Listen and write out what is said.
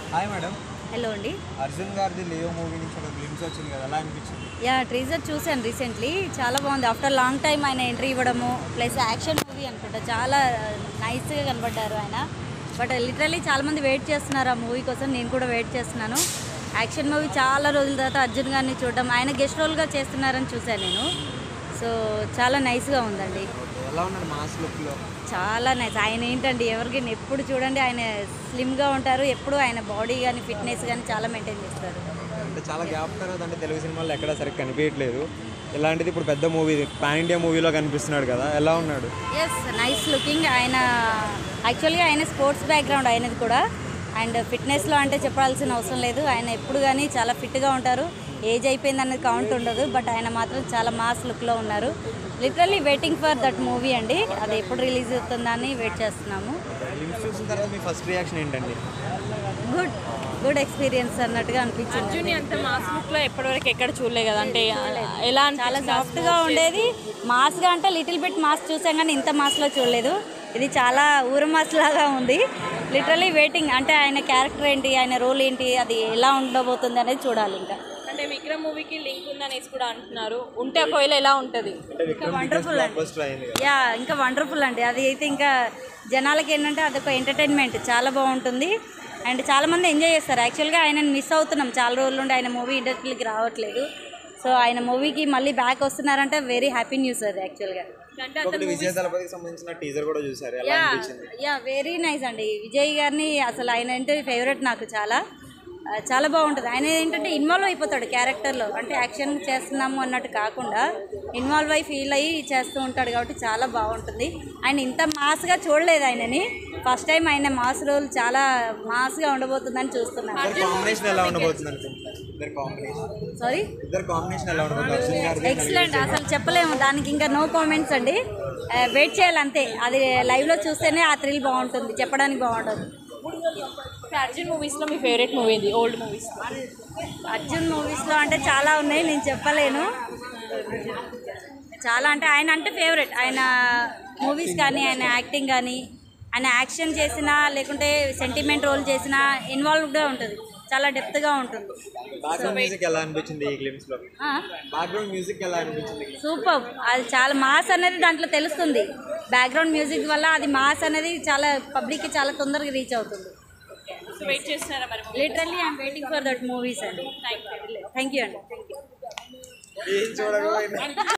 hi madam hello అండి అర్జున్ గారిది Leo movie నుంచి ఒక గ్లిమ్స్ వచ్చింది కదా ఎలా అనిపించింది యా ట్రీజర్ చూశాను రీసెంట్లీ చాలా బాగుంది ఆఫ్టర్ లాంగ్ టైం ఆయన ఎంట్రీ ఇవ్వడము ప్లస్ యాక్షన్ మూవీ అనుకుంటా చాలా నైస్గా కనబడ్డారు ఆయన బట్ లిటరల్లీ చాలామంది వెయిట్ చేస్తున్నారు ఆ మూవీ కోసం నేను కూడా వెయిట్ చేస్తున్నాను యాక్షన్ మూవీ చాలా రోజుల తర్వాత అర్జున్ గారిని చూడడం ఆయన గెస్ట్ రోల్గా చేస్తున్నారని చూశాను నేను సో చాలా నైస్గా ఉందండి ఎలా ఉన్నాడు మాస్ లుక్లో చాలా నైస్ ఆయన ఏంటండి ఎవరికి ఎప్పుడు చూడండి ఆయన స్లిమ్గా ఉంటారు ఎప్పుడు ఆయన బాడీ కానీ ఫిట్నెస్ కానీ చాలా మెయింటైన్ చేస్తారు అంటే చాలా గ్యాప్ తర్వాత అంటే తెలుగు సినిమాల్లో ఎక్కడా సరిగ్గా కనిపించట్లేదు ఇలాంటిది ఇప్పుడు పెద్ద మూవీ పాన్ ఇండియా మూవీలో కనిపిస్తున్నాడు కదా ఎలా ఉన్నాడు ఎస్ నైస్ లుకింగ్ ఆయన యాక్చువల్గా ఆయన స్పోర్ట్స్ బ్యాక్గ్రౌండ్ ఆయనది కూడా అండ్ ఫిట్నెస్లో అంటే చెప్పాల్సిన అవసరం లేదు ఆయన ఎప్పుడు కానీ చాలా ఫిట్గా ఉంటారు ఏజ్ అయిపోయింది అన్నది కౌంట్ ఉండదు బట్ ఆయన మాత్రం చాలా మాస్ లుక్లో ఉన్నారు literally waiting for that movie అండి అది ఎప్పుడు రిలీజ్ అవుతుందా అని వెయిట్ చేస్తున్నాము గ్లిమ్స్ చూసిన తర్వాత మీ ఫస్ట్ రియాక్షన్ ఏంటండి గుడ్ గుడ్ ఎక్స్పీరియన్స్ అన్నట్టుగా అనిపించింది అర్జున్ అంత మాస్ లుక్ లో ఎప్పటివరకు ఎక్కడ చూడలే కదా అంటే ఎలా చాలా సాఫ్ట్గా ఉండేది మాస్గా అంటే లిటిల్ బిట్ మాస్ చూసాం కానీ ఇంత మాస్లో చూడలేదు ఇది చాలా ఊర మాస్ లాగా ఉంది లిటరలీ వెయిటింగ్ అంటే ఆయన క్యారెక్టర్ ఏంటి ఆయన రోల్ ఏంటి అది ఎలా ఉండబోతుంది అనేది చూడాలి ఇంకా అంటే విక్రమ్ మూవీకి లింక్ ఉందనేసి కూడా అంటున్నారు ఉంటే ఒకవేళ ఎలా ఉంటది అంటే విక్రమ్ వండర్ఫుల్ అండి ఫస్ట్ అయింది కదా యా ఇంకా వండర్ఫుల్ అండి అది అయితే ఇంకా జనాలకి ఏంటంటే అదొక ఎంటర్టైన్మెంట్ చాలా బాగుంటుంది అండ్ చాలామంది ఎంజాయ్ చేస్తారు యాక్చువల్గా ఆయనని మిస్ అవుతున్నాం చాలా రోజుల నుండి ఆయన మూవీ ఇండస్ట్రీకి రావట్లేదు సో ఆయన మూవీకి మళ్ళీ బ్యాక్ వస్తున్నారంటే వెరీ హ్యాపీ న్యూస్ అది యాక్చువల్గా అంటే ఒకటి విజయ దళపతికి సంబంధించిన టీజర్ కూడా చూసారు ఎలా యా అనిపించింది యా వెరీ నైస్ అండి విజయ్ గారిని అసలు ఆయన అంటే ఫేవరెట్ నాకు చాలా ఆ, చాలా బాగుంటుంది ఆయన ఏంటంటే ఇన్వాల్వ్ అయిపోతాడు క్యారెక్టర్లో అంటే యాక్షన్ చేస్తున్నాము అన్నట్టు కాకుండా ఇన్వాల్వ్ అయ్యి ఫీల్ అయ్యి చేస్తూ ఉంటాడు కాబట్టి చాలా బాగుంటుంది ఆయన ఇంత మాస్గా చూడలేదు ఆయనని ఫస్ట్ టైం ఆయన మాస్ రోల్ చాలా మాస్గా ఉండబోతుందని చూస్తున్నాను ఇద్దరు కాంబినేషన్ ఎలా ఉండబోతుంది అనుకుంటున్నారు ఇద్దరు కాంబినేషన్ సారీ ఇద్దరు కాంబినేషన్ ఎలా ఉండబోతుంది అర్జున్ గారిది ఎక్సలెంట్ అసలు చెప్పలేము దానికి ఇంకా నో కామెంట్స్ అండి వెయిట్ చేయాలి అంతే అది లైవ్లో చూస్తేనే ఆ థ్రిల్ బాగుంటుంది చెప్పడానికి బాగుంటుంది అర్జున్ మూవీస్ లో మీ ఫేవరెట్ మూవీ ఇది ఓల్డ్ మూవీస్ అర్జున్ మూవీస్లో అంటే చాలా ఉన్నాయి నేను చెప్పలేను చాలా అంటే ఆయన అంటే ఫేవరెట్ ఆయన మూవీస్ కానీ ఆయన యాక్టింగ్ కానీ ఆయన యాక్షన్ చేసినా లేకుంటే సెంటిమెంట్ రోల్ చేసినా ఇన్వాల్వ్డ్గా ఉంటుంది చాలా డెప్త్గా ఉంటుంది బ్యాక్గ్రౌండ్ మ్యూజిక్ ఎలా అనిపించింది ఈ గ్లిమ్స్ లో బ్యాక్గ్రౌండ్ మ్యూజిక్ ఎలా అనిపించింది సూపర్ అది చాలా మాస్ అనేది దాంట్లో తెలుస్తుంది బ్యాక్గ్రౌండ్ మ్యూజిక్ వల్ల అది మాస్ అనేది చాలా పబ్లిక్కి చాలా తొందరగా రీచ్ అవుతుంది వెయిట్ చేస్తున్నారా మరి literally I'm waiting for that movies అండి థ్యాంక్ యూ అండి థ్యాంక్ యూ ఏం చూడకపోయినా